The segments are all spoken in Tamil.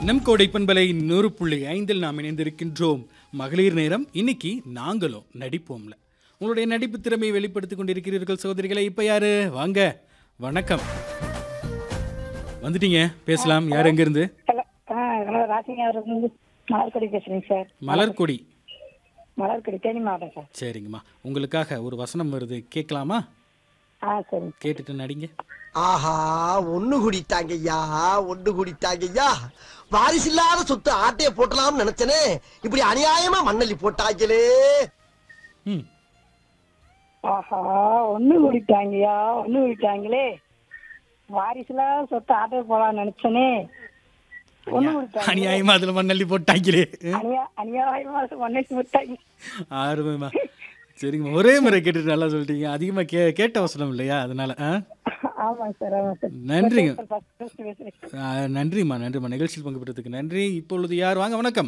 நம் கோடை பண்பலை நூறு புள்ளி ஐந்தில் நாம் இணைந்திருக்கின்றோம் மகளிர் நேரம் இன்னைக்கு நாங்களும் நடிப்போம்ல உங்களுடைய நடிப்பு திறமையை வெளிப்படுத்திக் கொண்டிருக்கிறீர்கள் சகோதரிகளை இப்ப யாரு வாங்க வணக்கம் வந்துட்டீங்க பேசலாம் யார் எங்கிருந்து ஹலோ ஆ ஹலோ ராசிங்க அவர் வந்து மலர்கொடி பேசுறேங்க சார் மலர்கொடி மலர்கொடி தேனி மாவட்டம் சார் சரிங்கம்மா உங்களுக்காக ஒரு வசனம் வருது கேட்கலாமா ஆ சரி கேட்டுட்டு நடிங்க ஆஹா ஒண்ணு குடித்தாங்கய்யா ஒண்ணு குடித்தாங்கய்யா வாரிசில்லாத சொத்து ஆட்டைய போட்டலாம்னு நினைச்சனே இப்படி அநியாயமா மண்ணள்ளி போட்டாங்களே ம் ஆஹா ஒண்ணு குடிட்டாங்கய்யா ஒண்ணு குடிட்டாங்களே வாரிசுல சொத்து ஆட்டோ போலாம்னு நினைச்சனே ஒண்ணு குடிட்டாங்க அநியாயமா அதுல மண்ணள்ளி போட்டாங்களே அநியா அநியாயமா ஒன்னே விட்டாங்க ஆறுமைமா சரிங்கம்மா ஒரே முறை கேட்டுட்டு நல்லா சொல்லிட்டீங்க அதிகமா கே கேட்ட வசனம் இல்லையா அதனால ஆ ஆமாங்க சார் ஆமாங்க சார் நன்றிங்க ஃபர்ஸ்ட் ஃபர்ஸ்ட் பேசுறேன் ஆ, நன்றிம்மா நன்றிம்மா நிகழ்ச்சியில் பங்கு பெற்றதுக்கு நன்றி இப்பொழுது யார் வாங்க வணக்கம்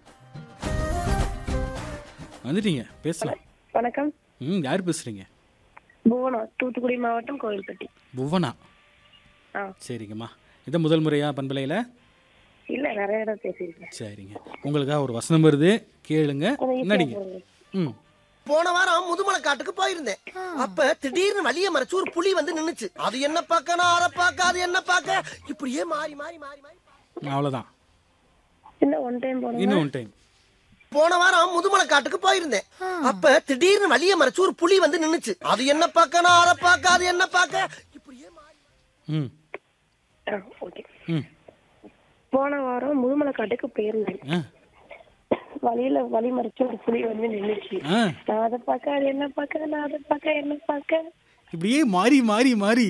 வந்துட்டீங்க பேசலாம் வணக்கம் ம் யார் பேசுறீங்க புவனம் தூத்துக்குடி மாவட்டம் கோவில்பட்டி புவனா ஆ சரிங்கம்மா இதான் முதல் முறையா பண்பலையில் இல்ல நிறைய இடம் பேசியிருக்கேன் சரிங்க உங்களுக்காக ஒரு வசனம் வருது கேளுங்க நடிங்க ம் போன வாரம் முதுமலை காட்டுக்கு போயிருந்தேன் அப்ப திடீர்னு வழிய மறைச்சு ஒரு புலி வந்து நின்னுச்சு அது என்ன பார்க்க நான் அதை பார்க்க அது என்ன பார்க்க இப்படியே மாறி மாறி மாறி மாறி அவ்வளோதான் இன்னும் ஒன் டைம் போனோம் இன்னும் ஒன் டைம் போன வாரம் முதுமலை காட்டுக்கு போயிருந்தேன் அப்ப திடீர்னு வழிய மறைச்சு ஒரு புலி வந்து நின்னுச்சு அது என்ன பார்க்க நான் அதை பார்க்க அது என்ன பார்க்க இப்படியே மாறி ம் ஓகே ம் போன வாரம் முதுமலை காட்டுக்கு போயிருந்தேன் ஆ வழியில வழி மறைச்சு ஒரு புலி வந்து நின்னுச்சு ஆ நான் அதை பார்க்க அது என்ன பார்க்க நான் அதை பார்க்க என்ன பார்க்க இப்படியே மாறி மாறி மாறி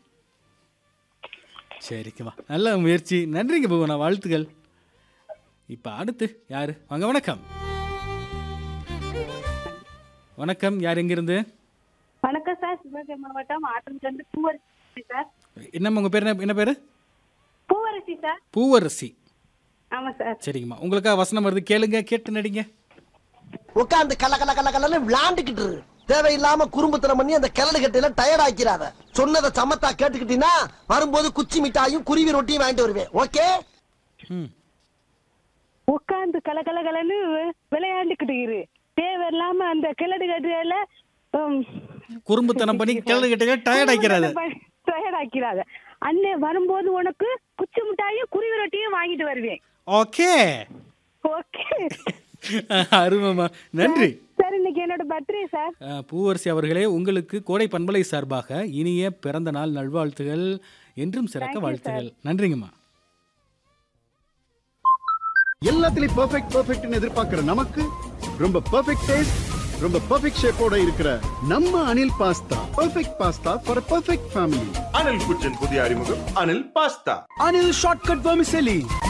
சரிங்கம்மா நல்ல முயற்சி நன்றிங்க புவனா வாழ்த்துக்கள் இப்போ அடுத்து யாரு வாங்க வணக்கம் வணக்கம் யார் எங்கிருந்து வணக்கம் சார் சிவகங்கை மாவட்டம் ஆற்றங்கண்டு பூவரசி சார் என்னம்மா உங்கள் பேர் என்ன என்ன பேர் பூவரசி சார் பூவரசி ஆமா சார் சரிங்கம்மா உங்களுக்காக வசனம் வருது கேளுங்க கேட்டு நடிங்க உட்காந்து கல கல கல கலன்னு விளாண்டுக்கிட்டு இரு. தேவையில்லாம குறும்புத்தனம் பண்ணி அந்த கிளடு கட்டையில டயர்ட் ஆக்கிறாத சொன்னதை சமத்தா கேட்டுக்கிட்டீங்கன்னா வரும்போது குச்சி மிட்டாயும் குருவி ரொட்டியும் வாங்கிட்டு வருவேன் ஓகே ம் உட்காந்து கலகலகலன்னு விளையாண்டுக்கிட்டு இரு தேவையில்லாம அந்த கிழடு கட்டுல குறும்புத்தனம் பண்ணி கிளறு கிட்ட டயர்ட் ஆக்கிறாரு டயர்ட் ஆக்கிறாத அண்ணே வரும்போது உனக்கு குச்சி மிட்டாயும் குருவி ரொட்டியும் வாங்கிட்டு வருவேன் ஓகே ஓகே அருமைம்மா நன்றி சார் இன்னைக்கு என்னோட பர்த்டே சார் அஹ், பூவரசி அவர்களே உங்களுக்கு கோடை பண்பலை சார்பாக இனிய பிறந்த நாள் நல்வாழ்த்துகள் என்றும் சிறக்க வாழ்த்துகள் நன்றிங்கம்மா எல்லாத்துலயும் பெர்ஃபெக்ட் பெர்ஃபெக்ட்னு எதிர்பார்க்கிற நமக்கு ரொம்ப பெர்ஃபெக்ட் டேஸ்ட் ரொம்ப பெர்ஃபெக்ட் ஷேப்போட இருக்கிற நம்ம Anil pasta perfect pasta for perfect family Anil kitchen புதிய அறிமுகம் Anil pasta Anil shortcut vermicelli